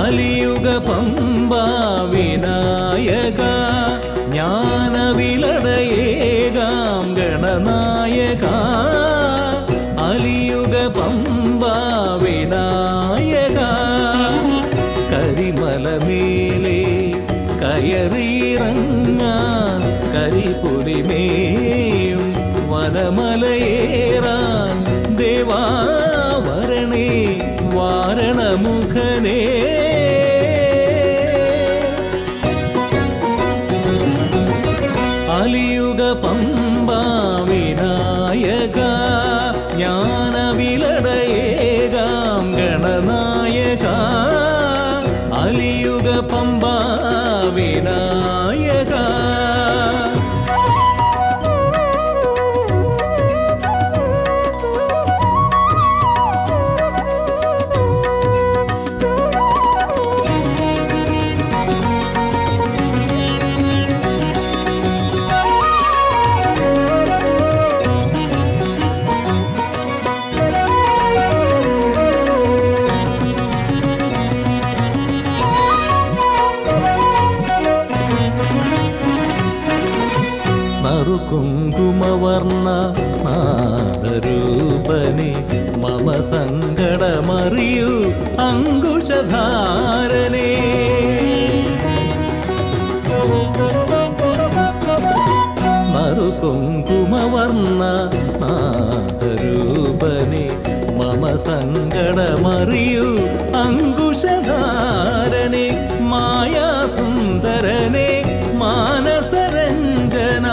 അലിയുക പമ്പ വിനായക ജ്ഞാനവിലടയേകാം ഗണനായക അലിയുക പമ്പ വിനായക കരിമലമേലെ കയറിയിറങ്ങാൻ കരിപുലിമേയും വനമലയേറാൻ ദേവാ വരണേ വാരണമുഖനേ അലിയുക പമ്പ വിനായക ജ്ഞാനവിലടയേകാം ഗണനായക അലിയുക പമ്പ വിനായക നറുകുങ്കുമവർണ്ണ നാദരൂപനെ മമ സങ്കടമറിയൂ അങ്കുശധാരനെ നറുകുങ്കുമവർണ്ണ നാദരൂപനെ മമ സങ്കടമറിയൂ അങ്കുശധാരനെ മായാസുന്ദരനെ മാനസരഞ്ജന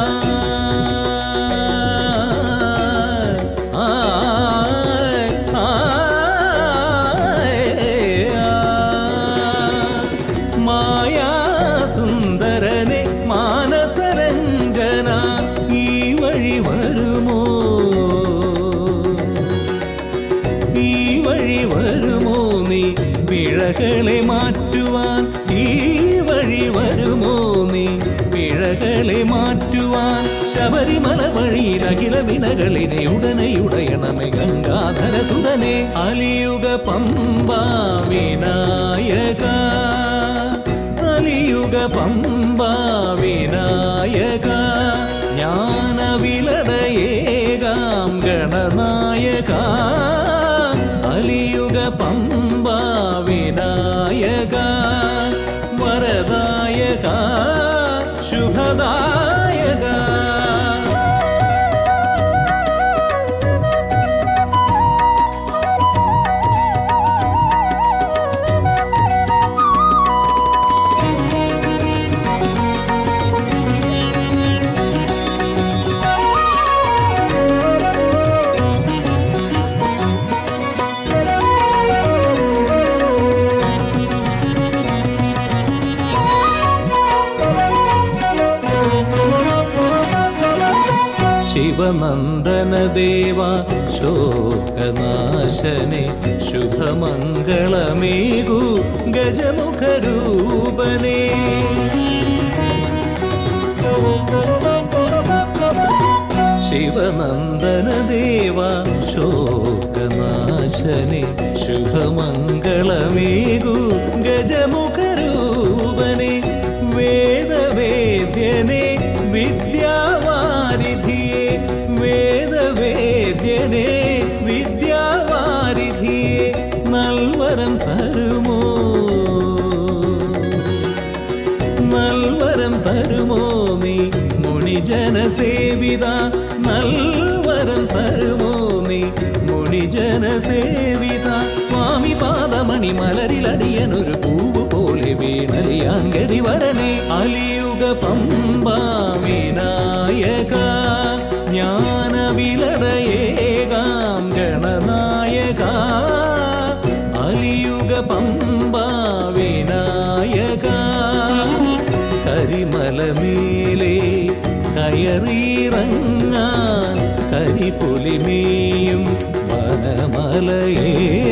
മായാസുന്ദരനെ മാനസരഞ്ജന ഈ വഴി വരുമോ ഈ വഴി വരുമോ നീ പിഴകളെ മാറ്റുവാൻ ഈ വഴി വരുമോ നീ പിഴകളെ മാറ്റുവാൻ ശബരിമല വഴിയിൽ അഖില വിനകളിനെ ഉടനെ ഉടയണമേ ഗംഗാധര സുതനെ അലിയുക പമ്പ വിനായക അലിയുക പമ്പ വിനായക ജ്ഞാനവിലടയേകാം ഗണനായക അലിയുക പമ്പ വിനായക വരദായക ശുഭദായക ശിവനന്ദനദേവ ശോകനാശനെ ശുഭമംഗളമേകു ഗജമുഖരൂപനേ ശിവനന്ദനദേവ ശോകനാശനെ ശുഭമംഗളമേകു ഗജമുഖരൂപനെ വേദവേദ്യനെ വിദ്യാവാരിധിയെ വേദവേദ്യനെ വിദ്യാവാരിധിയെ നൽവരം തരുമോ നൽവരം തരുമോ നീ മുനിജന സേവിത നൽവരം തരുമോ നീ മുനിജന സേവിത സ്വാമി പാദമണി മലരിലടിയനൊരു പൂവ് പോലെ വീണലിയാങ്കരി വരണേ അലിയുക പമ്പ വിനായക ജ്ഞാനവിലടയേകാം ഗണനായക അലിയുക പമ്പ വിനായക കരിമലമേലെ കയറിയിറങ്ങാൻ കരിപുലിമേയും വനമലയേ